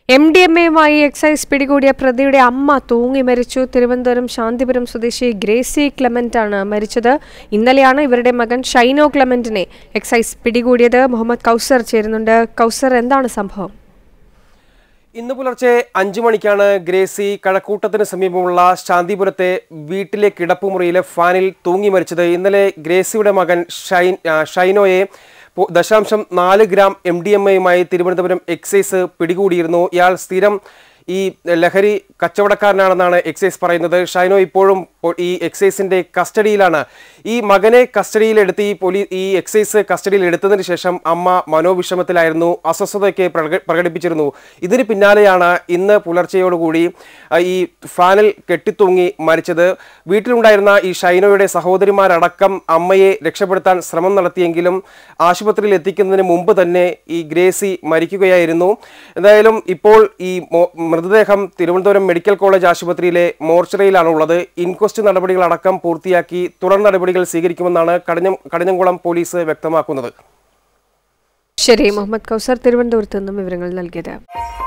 M D M എയുമായി excise പിടികൂടിയ പ്രതിയുടെ അമ്മ തൂങ്ങി മരിച്ചു തിരുവനന്തപുരം ശാന്തിപുരം സ്വദേശി ഗ്രേസി ക്ലെമന്റ് ആണ് മരിച്ചത് ഇന്നലെയാണ് ഇവരുടെ മകൻ ഷൈനോ ക്ലെമന്റിനെ എക്സൈസ് പിടികൂടിയത് മുഹമ്മദ് കൗസർ ചേരുന്നുണ്ട് കൗസർ എന്താണ് സംഭവം ഇന്ന് പുലർച്ചെ അഞ്ചു മണിക്കാണ് ഗ്രേസി കഴക്കൂട്ടത്തിന് സമീപമുള്ള ശാന്തിപുരത്തെ വീട്ടിലെ കിടപ്പുമുറിയിലെ ഫാനിൽ തൂങ്ങി മരിച്ചത് ഇന്നലെ ഗ്രേസിയുടെ മകൻ ഷൈൻ ആ, ഷൈനോയെ പോ- ദശാംശം നാല് ഗ്രാം എം ഡി എം എയുമായി തിരുവനന്തപുരം എക്സൈസ് പിടികൂടിയിരുന്നു ഇയാൾ സ്ഥിരം ഈ ലഹരി കച്ചവടക്കാരനാണെന്നാണ് എക്സൈസ് പറയുന്നത് ഷൈനോ ഇപ്പോഴും പൊ- ഈ എക്സൈസിന്റെ കസ്റ്റഡിയിലാണ് ഈ മകനെ കസ്റ്റഡിയിലെടുത്ത് ഈ പോലീ ഈ എക്സൈസ് കസ്റ്റഡിയിൽ എടുത്തതിന് ശേഷം അമ്മ മനോവിഷമത്തിലായിരുന്നു അസ്വസ്ഥതയൊക്കെ പ്രക- പ്രകടിപ്പിച്ചിരുന്നു ഇതിന് പിന്നാലെയാണ് ഇന്ന് പുലർച്ചെയോടുകൂടി ആ, ഈ ഫാനിൽ കെട്ടിത്തൂങ്ങി മരിച്ചത് വീട്ടിലുണ്ടായിരുന്ന ഈ ഷൈനോയുടെ സഹോദരിമാരടക്കം അമ്മയെ രക്ഷപ്പെടുത്താൻ ശ്രമം നടത്തിയെങ്കിലും ആശുപത്രിയിൽ എത്തിക്കുന്നതിന് മുമ്പ് തന്നെ ഈ ഗ്രേസി മരിക്കുകയായിരുന്നു എന്തായാലും ഇപ്പോൾ ഈ മോ- മൃതദേഹം തിരുവനന്തപുരം മെഡിക്കൽ കോളേജ് ആശുപത്രിയിലെ മോർച്ചറിയിലാണ് ഉള്ളത് ഇൻക്വസ്റ്റ് നടപടികളടക്കം പൂർത്തിയാക്കി തുടർ നടപടികൾ സ്വീകരിക്കുമെന്നാണ് കടിഞ്ഞം കടിഞ്ഞംകുളം പോലീസ് വ്യക്തമാക്കുന്നത് ശരി മുഹമ്മദ് കൗസർ തിരുവനന്തപുരത്ത് നിന്നും വിവരങ്ങൾ നൽകിയത്